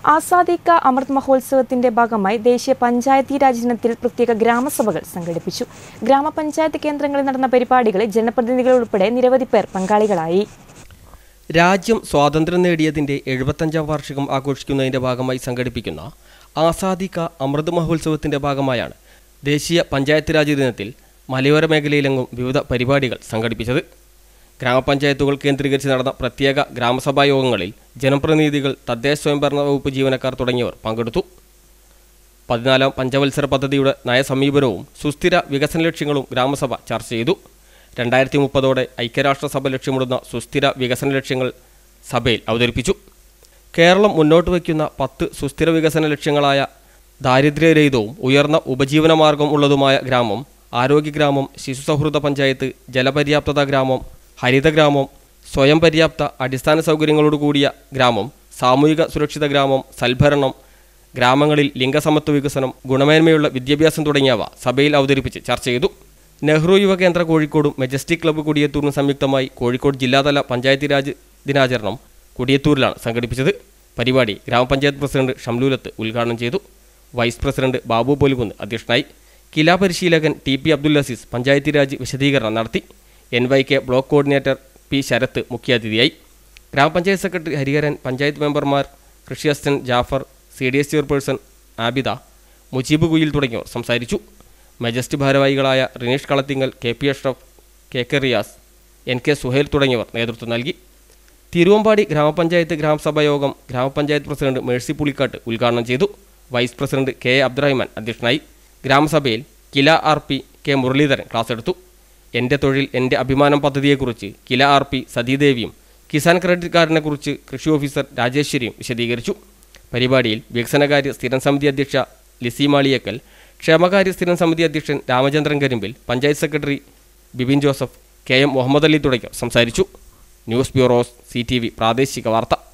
ആസാദി കാ അമൃത് മഹോത്സവത്തിന്റെ ഭാഗമായി ദേശീയ പഞ്ചായത്തി രാജ് ദിനത്തിൽ പ്രത്യേക ഗ്രാമസഭകൾ സംഘടിപ്പിച്ചു ഗ്രാമപഞ്ചായത്ത് കേന്ദ്രങ്ങളിൽ നടന്ന പരിപാടികളിൽ ജനപ്രതിനിധികൾ ഉൾപ്പെടെ നിരവധി പേർ പങ്കാളികളായി രാജ്യം സ്വാതന്ത്ര്യം നേടിയതിൻ്റെ എഴുപത്തഞ്ചാം വാർഷികം ആഘോഷിക്കുന്നതിൻ്റെ ഭാഗമായി സംഘടിപ്പിക്കുന്ന ആസാദി കാ അമൃത് മഹോത്സവത്തിൻ്റെ ഭാഗമായാണ് ദേശീയ പഞ്ചായത്ത് രാജ് ദിനത്തിൽ മലയോര മേഖലയിലെങ്ങും വിവിധ പരിപാടികൾ സംഘടിപ്പിച്ചത് ഗ്രാമപഞ്ചായത്തുകൾ കേന്ദ്രീകരിച്ച് നടന്ന പ്രത്യേക ഗ്രാമസഭാ യോഗങ്ങളിൽ ജനപ്രതിനിധികൾ തദ്ദേശ സ്വയംഭരണ വകുപ്പ് ജീവനക്കാർ തുടങ്ങിയവർ പങ്കെടുത്തു പതിനാലാം പഞ്ചവത്സര പദ്ധതിയുടെ നയസമീപനവും സുസ്ഥിര വികസന ലക്ഷ്യങ്ങളും ഗ്രാമസഭ ചർച്ച ചെയ്തു രണ്ടായിരത്തി മുപ്പതോടെ ഐക്യരാഷ്ട്രസഭ ലക്ഷ്യമിടുന്ന സുസ്ഥിര വികസന ലക്ഷ്യങ്ങൾ സഭയിൽ അവതരിപ്പിച്ചു കേരളം മുന്നോട്ട് വയ്ക്കുന്ന പത്ത് സുസ്ഥിര വികസന ലക്ഷ്യങ്ങളായ ദാരിദ്ര്യരഹിതവും ഉയർന്ന ഉപജീവന മാർഗം ഉള്ളതുമായ ഗ്രാമം ആരോഗ്യഗ്രാമം ശിശു സൗഹൃദ പഞ്ചായത്ത് ജലപര്യാപ്തത ഗ്രാമം ഹരിതഗ്രാമം സ്വയം പര്യാപ്ത അടിസ്ഥാന സൗകര്യങ്ങളോട് കൂടിയ ഗ്രാമം സാമൂഹിക സുരക്ഷിത ഗ്രാമം സൽഭരണം ഗ്രാമങ്ങളിൽ ലിംഗസമത്വ വികസനം ഗുണമേന്മയുള്ള വിദ്യാഭ്യാസം തുടങ്ങിയവ സഭയിൽ അവതരിപ്പിച്ച് ചർച്ച ചെയ്തു നെഹ്റു യുവകേന്ദ്ര കോഴിക്കോടും മെജസ്റ്റിക് ക്ലബ്ബ് കൊടിയത്തൂരിനും സംയുക്തമായി കോഴിക്കോട് ജില്ലാതല പഞ്ചായത്തി രാജ് ദിനാചരണം കൊടിയത്തൂരിലാണ് സംഘടിപ്പിച്ചത് പരിപാടി ഗ്രാമപഞ്ചായത്ത് പ്രസിഡന്റ് ഷംലൂലത്ത് ഉദ്ഘാടനം ചെയ്തു വൈസ് പ്രസിഡന്റ് ബാബു പോലുകുന്ന് അധ്യക്ഷനായി കില പരിശീലകൻ ടി പി അബ്ദുൽ അസീസ് പഞ്ചായത്തി രാജ് വിശദീകരണം നടത്തി N Y K block coordinator P Sarath മുഖ്യാതിഥിയായി ഗ്രാമപഞ്ചായത്ത് സെക്രട്ടറി ഹരിഹരൻ പഞ്ചായത്ത് മെമ്പർമാർ കൃഷി assistant Jafar C D S chairperson Abida Mujeeb Kuyil തുടങ്ങിയവർ സംസാരിച്ചു മജസ്റ്റ് ഭാരവാഹികളായ Rineesh Kalathinkal K P Ashraf K K Riyas N K Suhail തുടങ്ങിയവർ നേതൃത്വം നൽകി തിരുവമ്പാടി ഗ്രാമപഞ്ചായത്ത് ഗ്രാമസഭാ യോഗം ഗ്രാമപഞ്ചായത്ത് പ്രസിഡന്റ് മേഴ്സി പുളിക്കാട്ട് ഉദ്ഘാടനം ചെയ്തു vice president K A Abdurahman അധ്യക്ഷനായി ഗ്രാമസഭയിൽ KILA R P K Muraleedharan class എടുത്തു എൻ്റെ തൊഴിൽ എൻ്റെ അഭിമാനം പദ്ധതിയെക്കുറിച്ച് കില ആർ പി സതീദേവിയും കിസാൻ ക്രെഡിറ്റ് കാർഡിനെക്കുറിച്ച് കൃഷി ഓഫീസർ രാജേശ്വരിയും വിശദീകരിച്ചു പരിപാടിയിൽ വികസനകാര്യ സ്ഥിരം സമിതി അധ്യക്ഷ ലിസി മാളിയേക്കൽ ക്ഷേമകാര്യ സ്ഥിരം സമിതി അധ്യക്ഷൻ Ramachandran Karimbil panchayat secretary Bibin Joseph K M Muhammad Ali തുടങ്ങിയവർ സംസാരിച്ചു news bureaus C T V പ്രാദേശിക വാർത്ത